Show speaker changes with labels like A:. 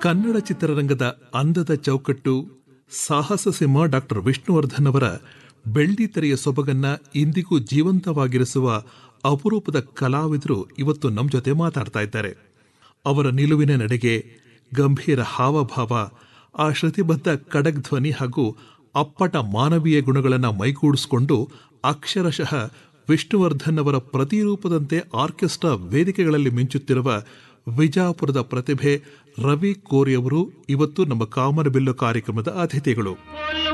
A: ಕನ್ನಡ ಚಿತ್ರರಂಗದ ಅಂದದ ಚೌಕಟ್ಟು ಸಾಹಸ ಸಿಂಹ ಡಾಕ್ಟರ್ ವಿಷ್ಣುವರ್ಧನ್ ಅವರ ಬೆಳ್ಳಿ ತೆರೆಯ ಸೊಬಗನ್ನ ಇಂದಿಗೂ ಜೀವಂತವಾಗಿರಿಸುವ ಅಪರೂಪದ ಕಲಾವಿದರು ಇವತ್ತು ನಮ್ಮ ಜೊತೆ ಮಾತಾಡ್ತಾ ಇದ್ದಾರೆ ಅವರ ನಿಲುವಿನ ನಡೆಗೆ ಗಂಭೀರ ಹಾವಭಾವ ಆ ಶ್ರುತಿಬದ್ಧ ಕಡಗ್ ಧ್ವನಿ ಹಾಗೂ ಅಪ್ಪಟ ಮಾನವೀಯ ಗುಣಗಳನ್ನು ಮೈಗೂಡಿಸಿಕೊಂಡು ಅಕ್ಷರಶಃ ವಿಷ್ಣುವರ್ಧನ್ ಅವರ ಪ್ರತಿರೂಪದಂತೆ ಆರ್ಕೆಸ್ಟ್ರಾ ವೇದಿಕೆಗಳಲ್ಲಿ ಮಿಂಚುತ್ತಿರುವ ವಿಜಾಪುರದ ಪ್ರತಿಭೆ ರವಿ ಕೋರಿ ಅವರು ಇವತ್ತು ನಮ್ಮ ಕಾಮನಬಿಲ್ಲು ಕಾರ್ಯಕ್ರಮದ ಅತಿಥಿಗಳು
B: बोलो